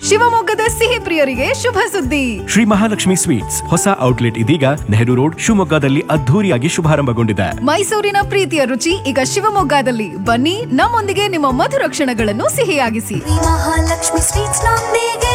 ಶಿವಮೊಗ್ಗದ ಸಿಹಿ ಪ್ರಿಯರಿಗೆ ಶುಭ ಸುದ್ದಿ ಶ್ರೀ ಮಹಾಲಕ್ಷ್ಮಿ ಸ್ವೀಟ್ಸ್ ಹೊಸ ಔಟ್ಲೆಟ್ ಇದೀಗ ನೆಹರು ರೋಡ್ ಶಿವಮೊಗ್ಗದಲ್ಲಿ ಅದ್ಧೂರಿಯಾಗಿ ಶುಭಾರಂಭಗೊಂಡಿದೆ ಮೈಸೂರಿನ ಪ್ರೀತಿಯ ರುಚಿ ಈಗ ಶಿವಮೊಗ್ಗದಲ್ಲಿ ಬನ್ನಿ ನಮ್ಮೊಂದಿಗೆ ನಿಮ್ಮ ಮಧುರ ಕ್ಷಣಗಳನ್ನು ಸಿಹಿಯಾಗಿಸಿ ಮಹಾಲಕ್ಷ್ಮಿ ಸ್ವೀಟ್ಸ್ ನೊಂದಿಗೆ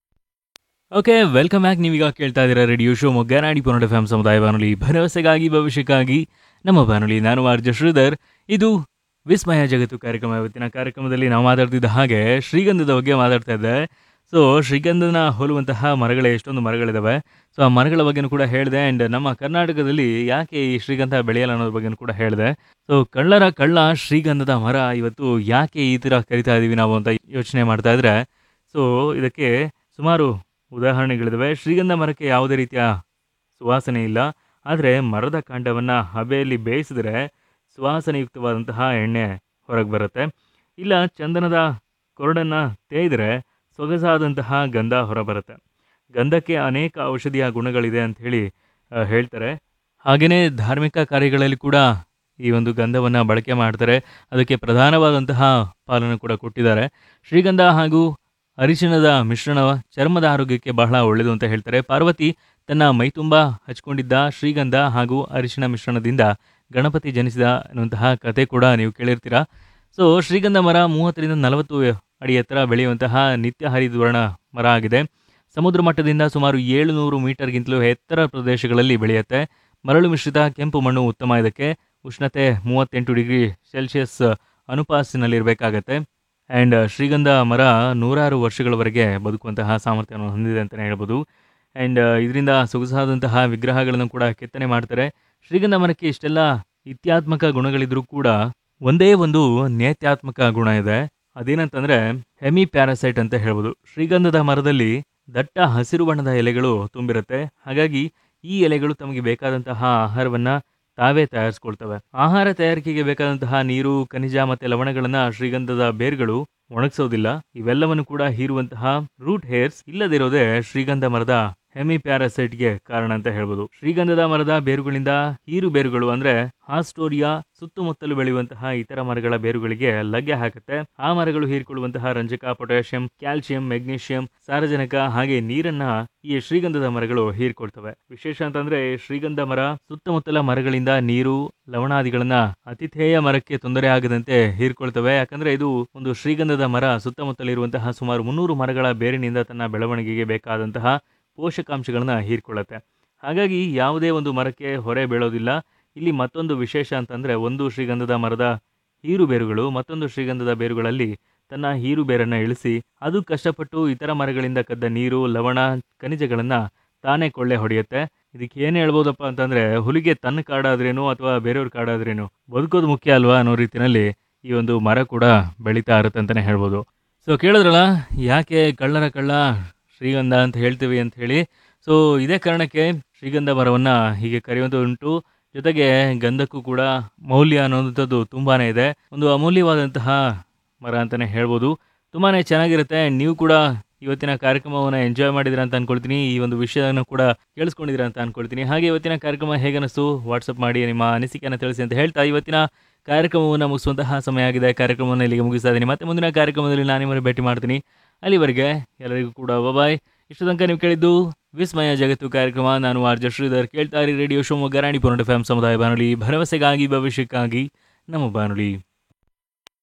ಓಕೆ ವೆಲ್ಕಮ್ ಬ್ಯಾಕ್ ನೀವೀಗ ಕೇಳ್ತಾ ಇದ್ದೀರಾ ರೇಡಿಯೋ ಶೋ ಮೊಗ್ಗನಾಡಿ ಪೊನ್ನಡ ಫ್ಯಾಮ್ ಸಮುದಾಯ ಬಾನುಲಿ ಭರವಸೆಗಾಗಿ ಭವಿಷ್ಯಕ್ಕಾಗಿ ನಮ್ಮ ಬಾನುಲಿ ನಾನು ಆರ್ಜ ಶ್ರೀಧರ್ ಇದು ವಿಸ್ಮಯ ಜಗತ್ತು ಕಾರ್ಯಕ್ರಮ ಇವತ್ತಿನ ಕಾರ್ಯಕ್ರಮದಲ್ಲಿ ನಾವು ಮಾತಾಡ್ತಿದ್ದ ಹಾಗೆ ಶ್ರೀಗಂಧದ ಬಗ್ಗೆ ಮಾತಾಡ್ತಾ ಇದ್ದೆ ಸೊ ಶ್ರೀಗಂಧನ ಹೋಲುವಂತಹ ಮರಗಳೇ ಎಷ್ಟೊಂದು ಮರಗಳಿದ್ದಾವೆ ಸೊ ಆ ಮರಗಳ ಬಗ್ಗೆನೂ ಕೂಡ ಹೇಳಿದೆ ಆ್ಯಂಡ್ ನಮ್ಮ ಕರ್ನಾಟಕದಲ್ಲಿ ಯಾಕೆ ಈ ಶ್ರೀಗಂಧ ಬೆಳೆಯಲ್ಲ ಅನ್ನೋದ್ರ ಬಗ್ಗೆನೂ ಕೂಡ ಹೇಳಿದೆ ಸೊ ಕಳ್ಳರ ಕಳ್ಳ ಶ್ರೀಗಂಧದ ಮರ ಇವತ್ತು ಯಾಕೆ ಈ ಥರ ಕರಿತಾ ಇದ್ದೀವಿ ನಾವು ಅಂತ ಯೋಚನೆ ಮಾಡ್ತಾ ಇದ್ರೆ ಸೊ ಇದಕ್ಕೆ ಸುಮಾರು ಉದಾಹರಣೆಗಳಿದ್ದಾವೆ ಶ್ರೀಗಂಧ ಮರಕ್ಕೆ ಯಾವುದೇ ರೀತಿಯ ಸುವಾಸನೆ ಇಲ್ಲ ಆದರೆ ಮರದ ಕಾಂಡವನ್ನು ಹಬೆಯಲ್ಲಿ ಬೇಯಿಸಿದ್ರೆ ಸುವಾಸನೆಯುಕ್ತವಾದಂತಹ ಎಣ್ಣೆ ಹೊರಗೆ ಬರುತ್ತೆ ಇಲ್ಲ ಚಂದನದ ಕೊರಡನ್ನು ತೇಯ್ದರೆ ಸೊಗಸಾದಂತಹ ಗಂಧ ಹೊರಬರುತ್ತೆ ಗಂಧಕ್ಕೆ ಅನೇಕ ಔಷಧೀಯ ಗುಣಗಳಿದೆ ಅಂತ ಹೇಳಿ ಆ, ಹೇಳ್ತಾರೆ ಹಾಗೆಯೇ ಧಾರ್ಮಿಕ ಕಾರ್ಯಗಳಲ್ಲಿ ಕೂಡ ಈ ಒಂದು ಗಂಧವನ್ನು ಬಳಕೆ ಮಾಡ್ತಾರೆ ಅದಕ್ಕೆ ಪ್ರಧಾನವಾದಂತಹ ಪಾಲನ್ನು ಕೂಡ ಕೊಟ್ಟಿದ್ದಾರೆ ಶ್ರೀಗಂಧ ಹಾಗೂ ಅರಿಶಿಣದ ಮಿಶ್ರಣ ಚರ್ಮದ ಆರೋಗ್ಯಕ್ಕೆ ಬಹಳ ಒಳ್ಳೆಯದು ಅಂತ ಹೇಳ್ತಾರೆ ಪಾರ್ವತಿ ತನ್ನ ಮೈತುಂಬ ಹಚ್ಕೊಂಡಿದ್ದ ಶ್ರೀಗಂಧ ಹಾಗೂ ಅರಿಶಿಣ ಮಿಶ್ರಣದಿಂದ ಗಣಪತಿ ಜನಿಸಿದ ಅನ್ನುವಂತಹ ಕತೆ ಕೂಡ ನೀವು ಕೇಳಿರ್ತೀರಾ ಸೊ ಶ್ರೀಗಂಧ ಮರ ಮೂವತ್ತರಿಂದ ನಲವತ್ತು ಅಡಿ ಎತ್ತರ ಬೆಳೆಯುವಂತಹ ನಿತ್ಯ ಹರಿದ್ವರ್ಣ ಮರ ಆಗಿದೆ ಸಮುದ್ರ ಮಟ್ಟದಿಂದ ಸುಮಾರು ಏಳುನೂರು ಮೀಟರ್ಗಿಂತಲೂ ಎತ್ತರ ಪ್ರದೇಶಗಳಲ್ಲಿ ಬೆಳೆಯುತ್ತೆ ಮರಳು ಮಿಶ್ರಿತ ಕೆಂಪು ಮಣ್ಣು ಉತ್ತಮ ಇದಕ್ಕೆ ಉಷ್ಣತೆ ಮೂವತ್ತೆಂಟು ಡಿಗ್ರಿ ಸೆಲ್ಸಿಯಸ್ ಅನುಪಾಸಿನಲ್ಲಿರಬೇಕಾಗತ್ತೆ ಆ್ಯಂಡ್ ಶ್ರೀಗಂಧ ಮರ ನೂರಾರು ವರ್ಷಗಳವರೆಗೆ ಬದುಕುವಂತಹ ಸಾಮರ್ಥ್ಯವನ್ನು ಹೊಂದಿದೆ ಅಂತಲೇ ಹೇಳ್ಬೋದು ಆ್ಯಂಡ್ ಇದರಿಂದ ಸೊಗಸಾದಂತಹ ವಿಗ್ರಹಗಳನ್ನು ಕೂಡ ಕೆತ್ತನೆ ಮಾಡ್ತಾರೆ ಶ್ರೀಗಂಧ ಮರಕ್ಕೆ ಇಷ್ಟೆಲ್ಲ ಇತ್ಯಾತ್ಮಕ ಗುಣಗಳಿದ್ರೂ ಕೂಡ ಒಂದೇ ಒಂದು ನೇತ್ಯಾತ್ಮಕ ಗುಣ ಇದೆ ಅದೇನಂತಂದ್ರೆ ಹೆಮಿ ಪ್ಯಾರಾಸೈಟ್ ಅಂತ ಹೇಳ್ಬೋದು ಶ್ರೀಗಂಧದ ಮರದಲ್ಲಿ ದಟ್ಟ ಹಸಿರು ಬಣ್ಣದ ಎಲೆಗಳು ತುಂಬಿರುತ್ತೆ ಹಾಗಾಗಿ ಈ ಎಲೆಗಳು ತಮಗೆ ಬೇಕಾದಂತಹ ಆಹಾರವನ್ನ ತಾವೇ ತಯಾರಿಸ್ಕೊಳ್ತವೆ ಆಹಾರ ತಯಾರಿಕೆಗೆ ಬೇಕಾದಂತಹ ನೀರು ಖನಿಜ ಮತ್ತೆ ಲವಣಗಳನ್ನ ಶ್ರೀಗಂಧದ ಬೇರ್ಗಳು ಒಣಗಿಸೋದಿಲ್ಲ ಇವೆಲ್ಲವನ್ನು ಕೂಡ ಹೀರುವಂತಹ ರೂಟ್ ಹೇರ್ಸ್ ಇಲ್ಲದಿರೋದೇ ಶ್ರೀಗಂಧ ಮರದ ಹೆಮಿ ಪ್ಯಾರಾಸೈಟ್ಗೆ ಕಾರಣ ಅಂತ ಹೇಳ್ಬೋದು ಶ್ರೀಗಂಧದ ಮರದ ಬೇರುಗಳಿಂದ ಹೀರು ಬೇರುಗಳು ಅಂದ್ರೆ ಹಾಸ್ಟೋರಿಯಾ ಸುತ್ತಮುತ್ತಲು ಬೆಳೆಯುವಂತಹ ಇತರ ಮರಗಳ ಬೇರುಗಳಿಗೆ ಲಗ್ಗೆ ಹಾಕುತ್ತೆ ಆ ಮರಗಳು ಹೀರಿಕೊಳ್ಳುವಂತಹ ರಂಜಕ ಪೊಟ್ಯಾಷಿಯಂ ಕ್ಯಾಲ್ಸಿಯಂ ಮೆಗ್ನೀಷಿಯಂ ಸಾರಜನಕ ಹಾಗೆ ನೀರನ್ನ ಈ ಶ್ರೀಗಂಧದ ಮರಗಳು ಹೀರ್ಕೊಳ್ತವೆ ವಿಶೇಷ ಅಂತಂದ್ರೆ ಶ್ರೀಗಂಧ ಮರ ಸುತ್ತಮುತ್ತಲ ಮರಗಳಿಂದ ನೀರು ಲವಣಾದಿಗಳನ್ನ ಅತಿಥೇಯ ಮರಕ್ಕೆ ತೊಂದರೆ ಆಗದಂತೆ ಹೀರ್ಕೊಳ್ತವೆ ಯಾಕಂದ್ರೆ ಇದು ಒಂದು ಶ್ರೀಗಂಧದ ಮರ ಸುತ್ತಮುತ್ತಲಿರುವಂತಹ ಸುಮಾರು ಮುನ್ನೂರು ಮರಗಳ ಬೇರಿನಿಂದ ತನ್ನ ಬೆಳವಣಿಗೆಗೆ ಬೇಕಾದಂತಹ ಪೋಷಕಾಂಶಗಳನ್ನ ಹೀರ್ಕೊಳ್ಳುತ್ತೆ ಹಾಗಾಗಿ ಯಾವುದೇ ಒಂದು ಮರಕ್ಕೆ ಹೊರೆ ಬೀಳೋದಿಲ್ಲ ಇಲ್ಲಿ ಮತ್ತೊಂದು ವಿಶೇಷ ಅಂತಂದ್ರೆ ಒಂದು ಶ್ರೀಗಂಧದ ಮರದ ಹೀರು ಬೇರುಗಳು ಮತ್ತೊಂದು ಶ್ರೀಗಂಧದ ಬೇರುಗಳಲ್ಲಿ ತನ್ನ ಹೀರು ಬೇರನ್ನು ಇಳಿಸಿ ಅದು ಕಷ್ಟಪಟ್ಟು ಇತರ ಮರಗಳಿಂದ ಕದ್ದ ನೀರು ಲವಣ ಖನಿಜಗಳನ್ನ ತಾನೇ ಕೊಳ್ಳೆ ಹೊಡೆಯುತ್ತೆ ಇದಕ್ಕೆ ಏನು ಹೇಳ್ಬೋದಪ್ಪ ಅಂತಂದ್ರೆ ಹುಲಿಗೆ ತನ್ನ ಕಾಡಾದ್ರೇನು ಅಥವಾ ಬೇರೆಯವ್ರ ಕಾಡಾದ್ರೇನು ಬದುಕೋದು ಮುಖ್ಯ ಅಲ್ವಾ ಅನ್ನೋ ರೀತಿಯಲ್ಲಿ ಈ ಒಂದು ಮರ ಕೂಡ ಬೆಳೀತಾ ಇರುತ್ತೆ ಅಂತಲೇ ಹೇಳ್ಬೋದು ಸೊ ಕೇಳಿದ್ರಲ್ಲ ಯಾಕೆ ಕಳ್ಳರ ಕಳ್ಳ ಶ್ರೀಗಂಧ ಅಂತ ಹೇಳ್ತೀವಿ ಅಂತ ಹೇಳಿ ಸೊ ಇದೇ ಕಾರಣಕ್ಕೆ ಶ್ರೀಗಂಧ ಮರವನ್ನು ಹೀಗೆ ಕರೆಯುವಂಥ ಉಂಟು ಜೊತೆಗೆ ಗಂಧಕ್ಕೂ ಕೂಡ ಮೌಲ್ಯ ಅನ್ನೋಂಥದ್ದು ತುಂಬಾ ಇದೆ ಒಂದು ಅಮೂಲ್ಯವಾದಂತಹ ಮರ ಅಂತಲೇ ಹೇಳ್ಬೋದು ತುಂಬಾ ಚೆನ್ನಾಗಿರುತ್ತೆ ನೀವು ಕೂಡ ಇವತ್ತಿನ ಕಾರ್ಯಕ್ರಮವನ್ನು ಎಂಜಾಯ್ ಮಾಡಿದಿರ ಅಂತ ಅನ್ಕೊಳ್ತೀನಿ ಈ ಒಂದು ವಿಷಯನ ಕೂಡ ಕೇಳಿಸ್ಕೊಂಡಿದ್ದೀರ ಅಂತ ಅನ್ಕೊಳ್ತೀನಿ ಹಾಗೆ ಇವತ್ತಿನ ಕಾರ್ಯಕ್ರಮ ಹೇಗೆ ಅನಿಸ್ತು ವಾಟ್ಸಪ್ ಮಾಡಿ ನಿಮ್ಮ ಅನಿಸಿಕೆಯನ್ನು ತಿಳಿಸಿ ಅಂತ ಹೇಳ್ತಾ ಇವತ್ತಿನ ಕಾರ್ಯಕ್ರಮವನ್ನು ಮುಗಿಸುವಂತಹ ಸಮಯ ಆಗಿದೆ ಕಾರ್ಯಕ್ರಮವನ್ನು ಇಲ್ಲಿಗೆ ಮುಗಿಸ್ತಾ ಇದ್ದೀನಿ ಮತ್ತೆ ಮುಂದಿನ ಕಾರ್ಯಕ್ರಮದಲ್ಲಿ ನಾನು ನಿಮ್ಮನ್ನು ಭೇಟಿ ಮಾಡ್ತೀನಿ ಅಲ್ಲಿವರೆಗೆ ಎಲ್ಲರಿಗೂ ಕೂಡ ಬಾಯ್ ಇಷ್ಟು ತನಕ ನೀವು ಕೇಳಿದ್ದು ವಿಸ್ಮಯ ಜಗತ್ತು ಕಾರ್ಯಕ್ರಮ ನಾನು ಆರ್ಜ ಶ್ರೀಧರ್ ಕೇಳ್ತಾ ಇರಿ ರೇಡಿಯೋ ಶಿವಮೊಗ್ಗ ರಾಣಿ ಪುನಡ ಫ್ಯಾಮ್ ಸಮುದಾಯ ಬಾನುಲಿ ಭರವಸೆಗಾಗಿ ಭವಿಷ್ಯಕ್ಕಾಗಿ ನಮ್ಮ ಬಾನುಲಿ